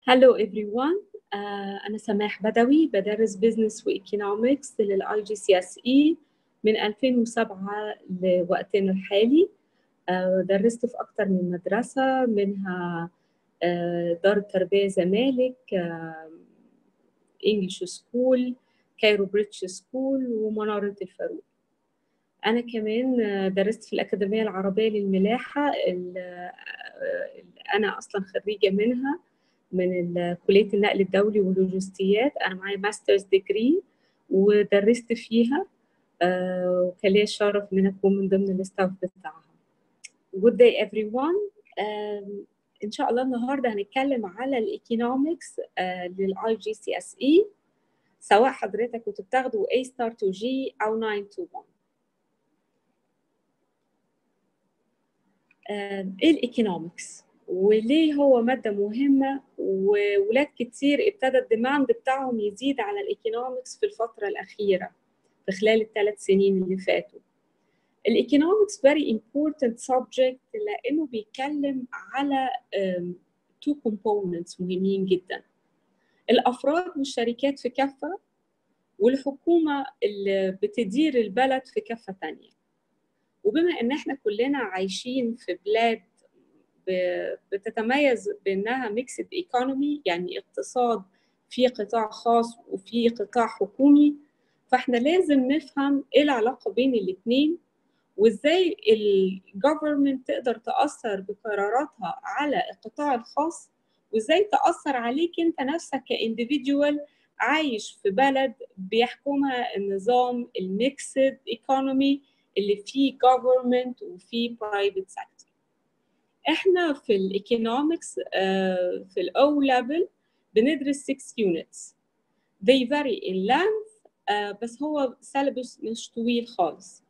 Hello everyone uh, أنا سماح بدوي بدرس بزنس وإيكونومكس للآي جي سي اس إي من 2007 لوقتنا الحالي uh, درست في أكتر من مدرسة منها uh, دار التربية زمالك إنجلش سكول كايرو بريتش سكول ومنارة الفاروق أنا كمان درست في الأكاديمية العربية للملاحة اللي أنا أصلا خريجة منها من كلية النقل الدولي واللوجستيات أنا معايا ماسترز ديجري ودرست فيها وكان ليا الشرف إن أنا أكون من ضمن الستاف بتاعها. Good day everyone. إن شاء الله النهاردة هنتكلم على الإيكونومكس للآي جي سي اس إي سواء حضرتك كنت بتاخده A ستار 2 G أو 921. إيه الإيكونومكس؟ وليه هو مادة مهمة وولاد كتير ابتدى الديماند بتاعهم يزيد على الايكونومكس في الفترة الأخيرة في خلال الثلاث سنين اللي فاتوا. الايكونومكس very important subject لأنه بيتكلم على um, two components مهمين جدا. الأفراد والشركات في كفة والحكومة اللي بتدير البلد في كفة تانية. وبما إن احنا كلنا عايشين في بلاد بتتميز بانها ميكسد ايكونومي يعني اقتصاد في قطاع خاص وفي قطاع حكومي فاحنا لازم نفهم ايه العلاقه بين الاثنين وازاي الجفرمنت تقدر تاثر بقراراتها على القطاع الخاص وازاي تاثر عليك انت نفسك كانديفيديوال عايش في بلد بيحكمها النظام الميكسد ايكونومي اللي فيه government وفيه private sector احنا في الايكونومكس في الاو ليفل بندرس 6 units they vary in length بس هو سيلبس مش طويل خالص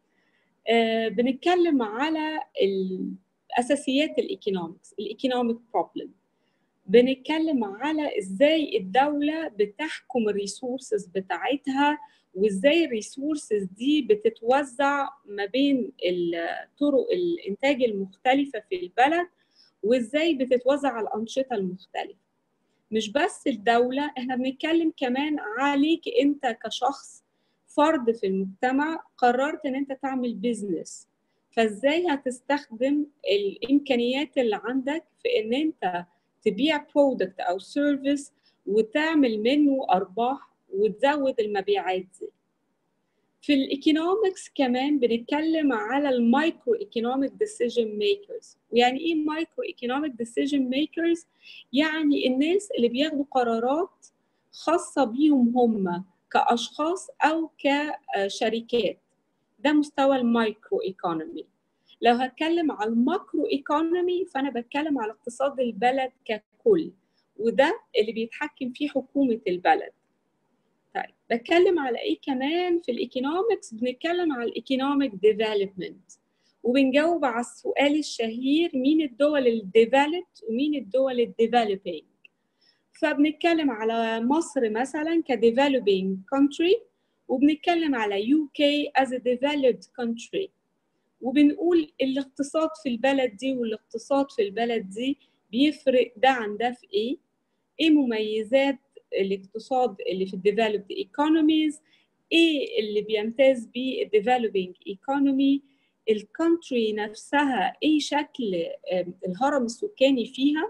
بنتكلم على اساسيات الايكونومكس الايكونوميك بروبلم بنتكلم على ازاي الدوله بتحكم الريسورسز بتاعتها وازاي الريسورسز دي بتتوزع ما بين طرق الانتاج المختلفه في البلد وازاي بتتوزع على الانشطه المختلفه مش بس الدوله احنا بنتكلم كمان عليك انت كشخص فرد في المجتمع قررت ان انت تعمل بيزنس فازاي هتستخدم الامكانيات اللي عندك في ان انت تبيع برودكت او سيرفيس وتعمل منه ارباح وتزود المبيعات دي في الايكونومكس كمان بنتكلم على المايكرو ايكونوميك ديسيجن ميكرز ويعني ايه مايكرو ايكونوميك ديسيجن ميكرز يعني الناس اللي بياخدوا قرارات خاصه بيهم هم كاشخاص او كشركات ده مستوى المايكرو ايكونومي لو هتكلم على الماكرو ايكونومي فانا بتكلم على اقتصاد البلد ككل وده اللي بيتحكم فيه حكومه البلد طيب بتكلم على ايه كمان في الايكونومكس بنتكلم على الايكونوميك ديفلوبمنت وبنجاوب على السؤال الشهير مين الدول الديفلوبد ومين الدول الديفلوبينج فبنتكلم على مصر مثلا كديفلوبينج كونتري وبنتكلم على يو كي از ا ديفلوبد كونتري وبنقول الاقتصاد في البلد دي والاقتصاد في البلد دي بيفرق ده عن ده في ايه ايه مميزات الاقتصاد اللي في الديفلوبد ايكونوميز ايه اللي بيمتاز بيه الديفلوبينج ايكونومي الكونتري نفسها ايه شكل الهرم السكاني فيها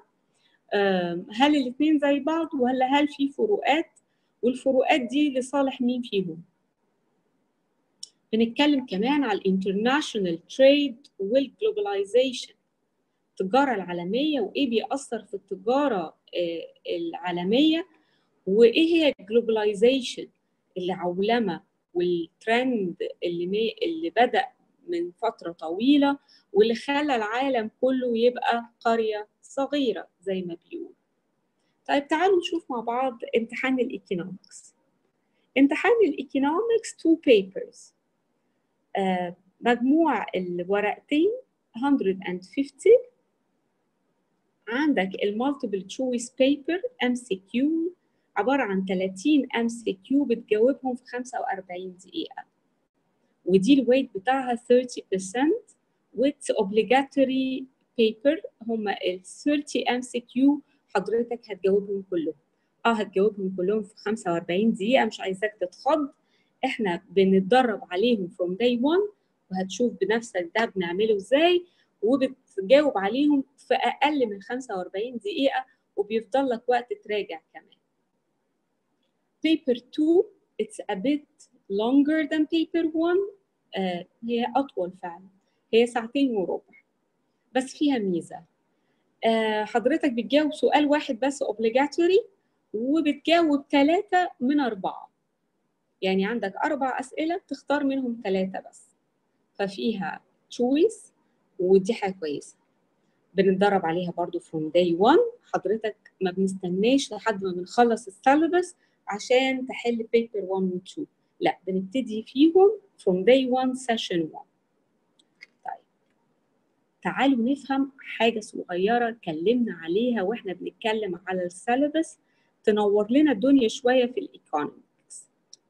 هل الاثنين زي بعض ولا هل في فروقات والفروقات دي لصالح مين فيهم بنتكلم كمان على الانترناشونال تريد والجلوباليزيشن التجاره العالميه وايه بيأثر في التجاره العالميه وايه هي الجلوباليزيشن العولمه والترند اللي مي اللي بدا من فتره طويله واللي خلى العالم كله يبقى قريه صغيره زي ما بيقول طيب تعالوا نشوف مع بعض امتحان الايكونومكس امتحان الايكونومكس تو بيبرز آه مجموع الورقتين 150 عندك المالتيبل تشويس بيبر ام سي كيو عبارة عن 30 ام سي كيو بتجاوبهم في 45 دقيقة ودي الويت بتاعها 30% with obligatory paper هما ال 30 ام سي كيو حضرتك هتجاوبهم كلهم اه هتجاوبهم كلهم في 45 دقيقه مش عايزاك تتخض احنا بنتدرب عليهم from day one وهتشوف بنفسك ده بنعمله ازاي وبتجاوب عليهم في اقل من 45 دقيقه وبيفضل لك وقت تراجع كمان paper 2 it's a bit longer than paper 1 آه هي اطول فعلا هي ساعتين وربع بس فيها ميزه آه حضرتك بتجاوب سؤال واحد بس obligatory وبتجاوب ثلاثة من أربعة يعني عندك أربع أسئلة بتختار منهم ثلاثة بس ففيها choice ودي حاجة كويسة بنتدرب عليها برضو from day one حضرتك ما بنستناش لحد ما بنخلص السيلبس عشان تحل paper 1 و 2 لا بنبتدي فيهم from day one session 1 طيب تعالوا نفهم حاجة صغيرة اتكلمنا عليها واحنا بنتكلم على السيلبس تنور لنا الدنيا شوية في الايكونومكس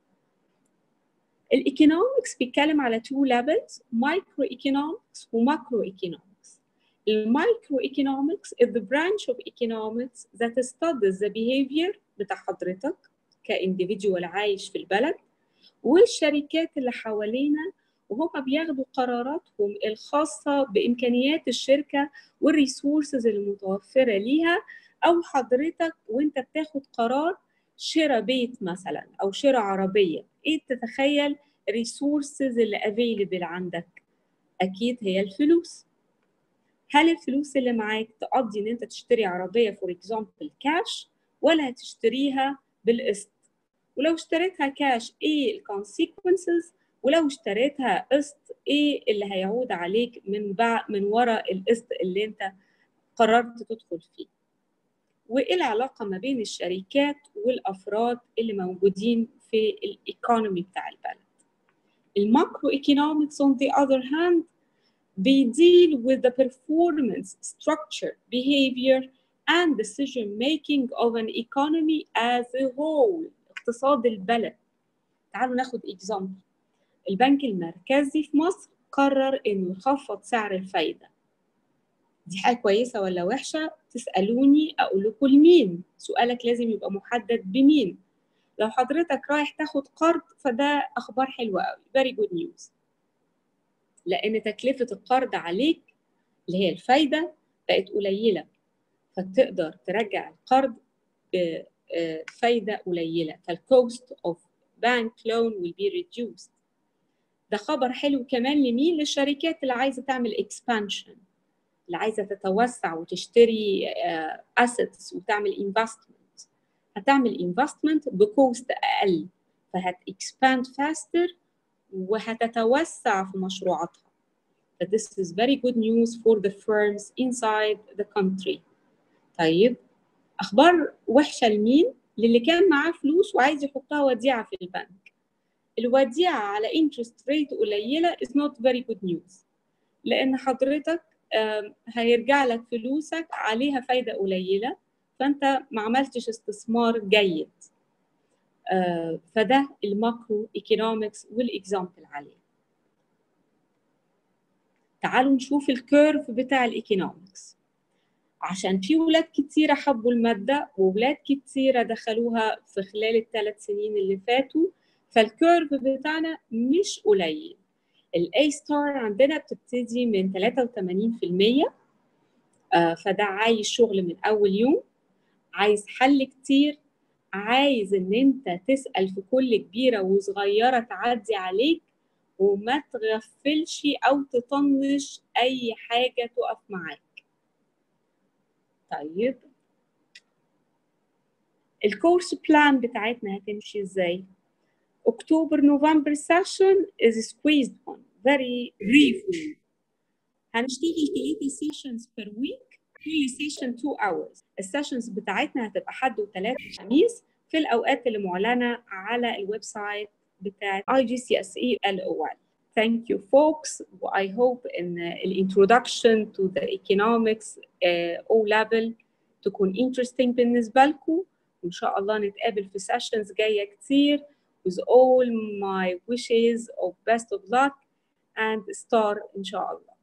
الايكونومكس بيتكلم على two levels micro economics وماكرو economics المايكرو economics is the branch of economics that studies the behavior بتاع حضرتك كانديفيديوال عايش في البلد والشركات اللي حوالينا وهم بياخدوا قراراتهم الخاصة بإمكانيات الشركة والريسورسز المتوفرة ليها أو حضرتك وأنت بتاخد قرار شراء بيت مثلا أو شراء عربية إيه تتخيل الريسورسز اللي افيلبل عندك أكيد هي الفلوس هل الفلوس اللي معاك تقضي إن أنت تشتري عربية فور اكزامبل كاش ولا هتشتريها بالقسط ولو اشتريتها كاش ايه الكونسيكونسز ولو اشتريتها قسط ايه اللي هيعود عليك من بع... من وراء القسط اللي انت قررت تدخل فيه وايه العلاقه ما بين الشركات والافراد اللي موجودين في الايكونومي بتاع البلد الماكرو ايكونومكس on the other hand بيديل with the performance structure behavior and decision making of an economy as a whole اقتصاد البلد تعالوا ناخد اكزامبل البنك المركزي في مصر قرر انه يخفض سعر الفايده دي حاجه كويسه ولا وحشه تسالوني اقول لكم لمين سؤالك لازم يبقى محدد بمين لو حضرتك رايح تاخد قرض فده اخبار حلوه قوي very good news لان تكلفه القرض عليك اللي هي الفايده بقت قليله فتقدر ترجع القرض بفايده قليله فالكوست اوف بانك لون will be reduced ده خبر حلو كمان لمين للشركات اللي عايزه تعمل expansion اللي عايزه تتوسع وتشتري assets وتعمل investment هتعمل investment بكوست اقل فهت expand faster وهتتوسع في مشروعاتها But this is very good news for the firms inside the country طيب اخبار وحشه لمين للي كان معاه فلوس وعايز يحطها وديعه في البنك الوديعه على interest rate قليله is not very good news لان حضرتك هيرجع لك فلوسك عليها فايده قليله فانت ما عملتش استثمار جيد فده الماكرو ايكونومكس والاكزامبل عليه تعالوا نشوف الكيرف بتاع الايكونومكس عشان في ولاد كتيرة حبوا المادة وولاد كتيرة دخلوها في خلال الثلاث سنين اللي فاتوا فالكيرف بتاعنا مش قليل الاي ستار عندنا بتبتدي من 83% آه فده عايز شغل من اول يوم عايز حل كتير عايز ان انت تسال في كل كبيره وصغيره تعدي عليك وما تغفلش او تطنش اي حاجه تقف معاك طيب الكورس بلان بتاعتنا هتمشي ازاي اكتوبر نوفمبر سيشن is squeezed one very briefly هنشتغل ثلاثة سيشنز per week كل سيشن 2 hours السيشنز بتاعتنا هتبقى حد وثلاث وخميس في الاوقات اللي معلنه على الويب سايت بتاعت IGCSE LOL Thank you folks I hope in الانترودكشن to the economics uh, O level تكون interesting بالنسبة لكم وإن شاء الله نتقابل في sessions جاية كتير with all my wishes of best of luck and star إن شاء الله